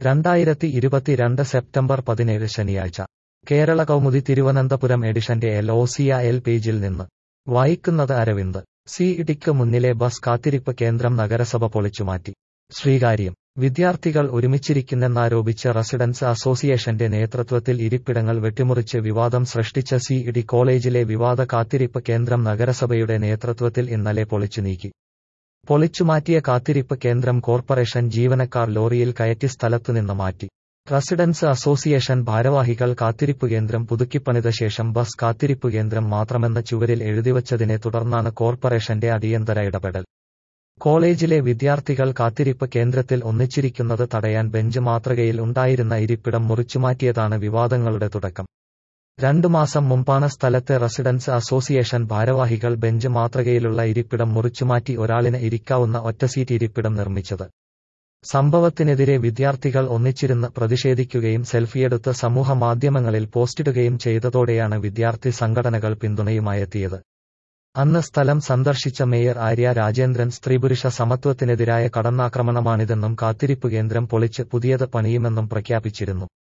രണ്ടായിരത്തി ഇരുപത്തിരണ്ട് സെപ്റ്റംബർ പതിനേഴ് ശനിയാഴ്ച കേരള കൗമുദി തിരുവനന്തപുരം എഡിഷന്റെ എൽ ഒ സിയ എൽ പേജിൽ നിന്ന് വായിക്കുന്നത് അരവിന്ദ് സി ഇടിക്ക് മുന്നിലെ ബസ് കാത്തിരിപ്പ് കേന്ദ്രം നഗരസഭ പൊളിച്ചുമാറ്റി ശ്രീകാര്യം വിദ്യാർത്ഥികൾ ഒരുമിച്ചിരിക്കുന്നെന്നാരോപിച്ച് റസിഡൻസ് അസോസിയേഷന്റെ നേതൃത്വത്തിൽ ഇരിപ്പിടങ്ങൾ വെട്ടിമുറിച്ച് വിവാദം സൃഷ്ടിച്ച സി ഇടി കോളേജിലെ വിവാദ കാത്തിരിപ്പ് കേന്ദ്രം നഗരസഭയുടെ നേതൃത്വത്തിൽ ഇന്നലെ പൊളിച്ചു നീക്കി പൊളിച്ചുമാറ്റിയ കാത്തിരിപ്പ് കേന്ദ്രം കോർപ്പറേഷൻ ജീവനക്കാർ ലോറിയിൽ കയറ്റി സ്ഥലത്തുനിന്ന് മാറ്റി റസിഡൻസ് അസോസിയേഷൻ ഭാരവാഹികൾ കാത്തിരിപ്പ് കേന്ദ്രം പുതുക്കിപ്പണിത ശേഷം ബസ് കാത്തിരിപ്പ് കേന്ദ്രം മാത്രമെന്ന ചുവരിൽ എഴുതിവച്ചതിനെ തുടർന്നാണ് കോർപ്പറേഷന്റെ അടിയന്തര ഇടപെടൽ കോളേജിലെ വിദ്യാർത്ഥികൾ കാത്തിരിപ്പ് കേന്ദ്രത്തിൽ ഒന്നിച്ചിരിക്കുന്നത് തടയാൻ ബെഞ്ച് മാതൃകയിൽ ഉണ്ടായിരുന്ന ഇരിപ്പിടം മുറിച്ചുമാറ്റിയതാണ് വിവാദങ്ങളുടെ തുടക്കം രണ്ടു മാസം മുമ്പാണ് സ്ഥലത്തെ റസിഡൻസ് അസോസിയേഷൻ ഭാരവാഹികൾ ബെഞ്ച് മാതൃകയിലുള്ള ഇരിപ്പിടം മുറിച്ചുമാറ്റി ഒരാളിന് ഇരിക്കാവുന്ന ഒറ്റസീറ്റ് ഇരിപ്പിടം നിർമ്മിച്ചത് സംഭവത്തിനെതിരെ വിദ്യാർത്ഥികൾ ഒന്നിച്ചിരുന്ന് പ്രതിഷേധിക്കുകയും സെൽഫിയെടുത്ത് സമൂഹ മാധ്യമങ്ങളിൽ പോസ്റ്റിടുകയും ചെയ്തതോടെയാണ് വിദ്യാർത്ഥി സംഘടനകൾ പിന്തുണയുമായെത്തിയത് അന്ന് സ്ഥലം സന്ദർശിച്ച മേയർ ആര്യ രാജേന്ദ്രൻ സ്ത്രീപുരുഷ സമത്വത്തിനെതിരായ കടന്നാക്രമണമാണിതെന്നും കാത്തിരിപ്പ് കേന്ദ്രം പൊളിച്ച് പുതിയത് പണിയുമെന്നും പ്രഖ്യാപിച്ചിരുന്നു